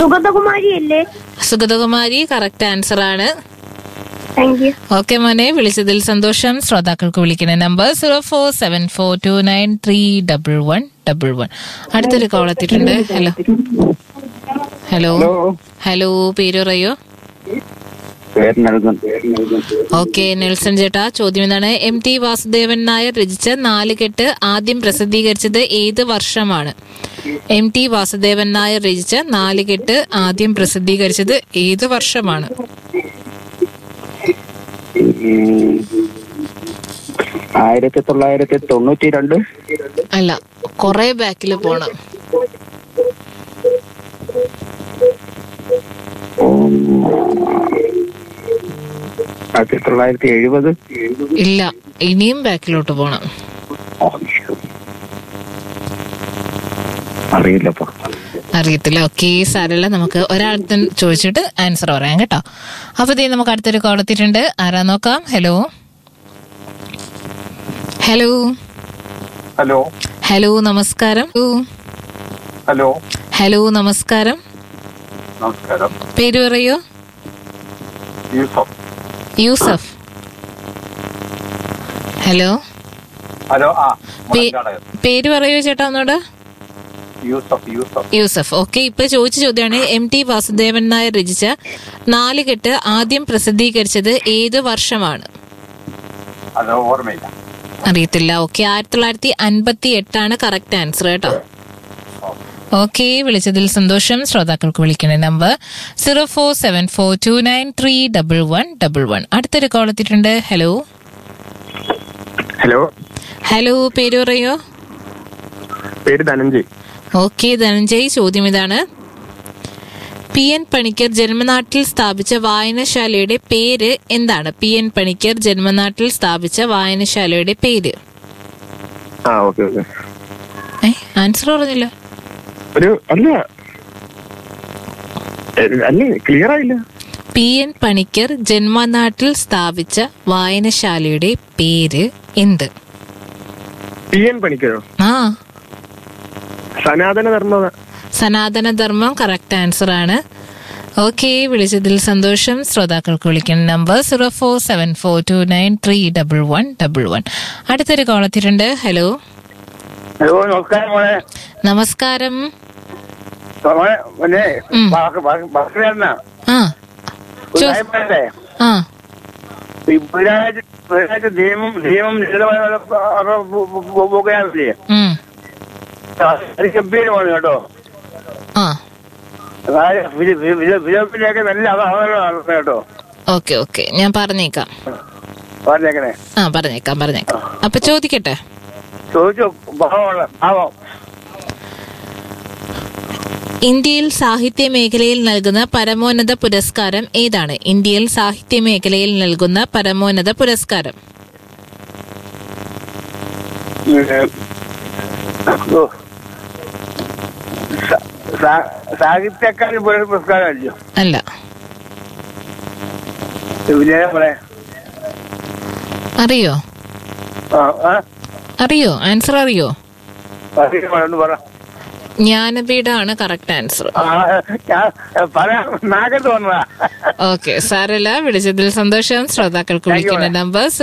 സുഗതകുമാരി അല്ലേ Sugathakumari correct answer ആണ് thank you okay മോനെ വിളിച്ചതിൽ സന്തോഷം ശ്രോതാക്കൾക്ക് വിളിക്കുന്ന number zero four seven four two nine three double one double one അടുത്തൊരു കോൾ എത്തിയിട്ടുണ്ട് ഹലോ ഹലോ ഹലോ പേര് പറയോ പേര് നൽകും ഓക്കെ നെൽസൺ ചേട്ടാ ചോദ്യം എന്താണ് എം ടി വാസുദേവൻ നായർ രചിച്ച നാലുകെട്ട് ആദ്യം പ്രസിദ്ധീകരിച്ചത് ഏത് വർഷമാണ് എം ടി വാസുദേവൻ നായർ രചിച്ച നാലുകെട്ട് ആദ്യം പ്രസിദ്ധീകരിച്ചത് ഏത് വർഷമാണ് ഉം. ആയിരത്തി തൊള്ളായിരത്തി തൊണ്ണൂറ്റി രണ്ട് അല്ല കൊറേ ബാക്കിൽ പോണം ആയിരത്തി തൊള്ളായിരത്തി എഴുപത് ഇല്ല ഇനിയും ബാക്കിലോട്ട് പോണം അറിയില്ലപ്പോ അറിയത്തില്ല ഓക്കെ സാരല്ല നമുക്ക് ഒരാളത്ത് ചോദിച്ചിട്ട് ആൻസർ പറയാം കേട്ടോ അപ്പൊ ദേ നമുക്ക് അടുത്തൊരു കോൾ എത്തിയിട്ടുണ്ട് ആരാ നോക്കാം ഹലോ ഹലോ ഹലോ ഹലോ നമസ്കാരം ഹലോ. ഹലോ ഹലോ നമസ്കാരം നമസ്കാരം പേര് പറയോ യൂസഫ് യൂസഫ് ഹലോ ഹലോ ആ പേ- പേര് പറയോ ചേട്ടാ ഒന്നോട് യൂസഫ് യൂസഫ് യൂസഫ് ഓക്കെ ഇപ്പൊ ചോദിച്ച ചോദ്യമാണ് എം ടി വാസുദേവൻ നായർ രചിച്ച നാലുകെട്ട് ആദ്യം പ്രസിദ്ധീകരിച്ചത് ഏത് വർഷമാണ് അത് ഓർമ്മയില്ല അറിയത്തില്ല ഓക്കെ ആയിരത്തി തൊള്ളായിരത്തി അൻപത്തി എട്ടാണ് കറക്റ്റ് ആൻസർ കേട്ടോ ഓക്കെ വിളിച്ചതിൽ സന്തോഷം ശ്രോതാക്കൾക്ക് വിളിക്കുന്ന number zero four seven four two nine three double one double one അടുത്തൊരു കോൾ എത്തിയിട്ടുണ്ട് ഹലോ ഹലോ ഹലോ പേര് പറയോ പേര് ധനഞ്ജയ് ഓക്കെ ധനഞ്ജയ് ചോദ്യം ഇതാണ് പി എൻ പണിക്കർ ജന്മനാട്ടിൽ സ്ഥാപിച്ച വായനശാലയുടെ പേര് എന്താണ് പി എൻ പണിക്കർ ജന്മനാട്ടിൽ സ്ഥാപിച്ച വായനശാലയുടെ പേര് ആ ഓക്കെ ഓക്കെ ഏ ആൻസർ പറഞ്ഞില്ല ഒരു അല്ല എ, അല്ലേ ക്ലിയർ ആയില്ല പി എൻ പണിക്കർ ജന്മനാട്ടിൽ സ്ഥാപിച്ച വായനശാലയുടെ പേര് എന്ത് പി എൻ പണിക്കരോ ആ സനാതന ധർമ്മ സനാതനധർമ്മം കറക്റ്റ് ആൻസർ ആണ് ഓക്കെ വിളിച്ചതിൽ സന്തോഷം ശ്രോതാക്കൾക്ക് വിളിക്കുന്ന number zero four seven four two nine three double one double one അടുത്തൊരു കോൾ എത്തിയിട്ടുണ്ട് ഹലോ ഹലോ നമസ്കാരം മോനെ നമസ്കാരം മോനെ പിന്നെ ഉം. ഭക്ഷണ ആ ചോ- ആ ബുധനാഴ്ച ബുധനാഴ്ച നിയമം നിയമം പോകുകയാണല്ലേ ഉം അത് ഗംഭീരമാണ് കേട്ടോ ആ വിജയപ്പിനെയൊക്കെ നല്ല അവസരം നടത്തുന്നത് കേട്ടോ ഓക്കെ ഓക്കെ ഞാൻ പറഞ്ഞേക്കാം പറഞ്ഞേക്കണേ ആ പറഞ്ഞേക്കാം പറഞ്ഞേക്കാം അപ്പൊ ചോദിക്കട്ടെ ചോദിച്ചു ഭാവമുള്ള ഭാവം ഇന്ത്യയിൽ സാഹിത്യ മേഖലയിൽ നൽകുന്ന പരമോന്നത പുരസ്കാരം ഏതാണ് ഇന്ത്യയിൽ സാഹിത്യ മേഖലയിൽ നൽകുന്ന പരമോന്നത പുരസ്കാരം ഓ. സ- സാ- സാഹിത്യക്കാരൻ പുരസ്കാരം അല്ലയോ അല്ല വിജയം പറയാം അറിയോ ആ ആ അറിയോ ആൻസർ അറിയോ പറ പറ ജ്ഞാനപീഠമാണ് കറക്റ്റ് ആൻസർ ആ, ഞാൻ പറയാൻ നാഗത്ത് വന്നതാ ഓക്കെ സാരല്ല വിളിച്ചതിൽ സന്തോഷം ശ്രോതാക്കൾക്ക് Thank you, വിളിക്കുന്ന madam. നമ്പർ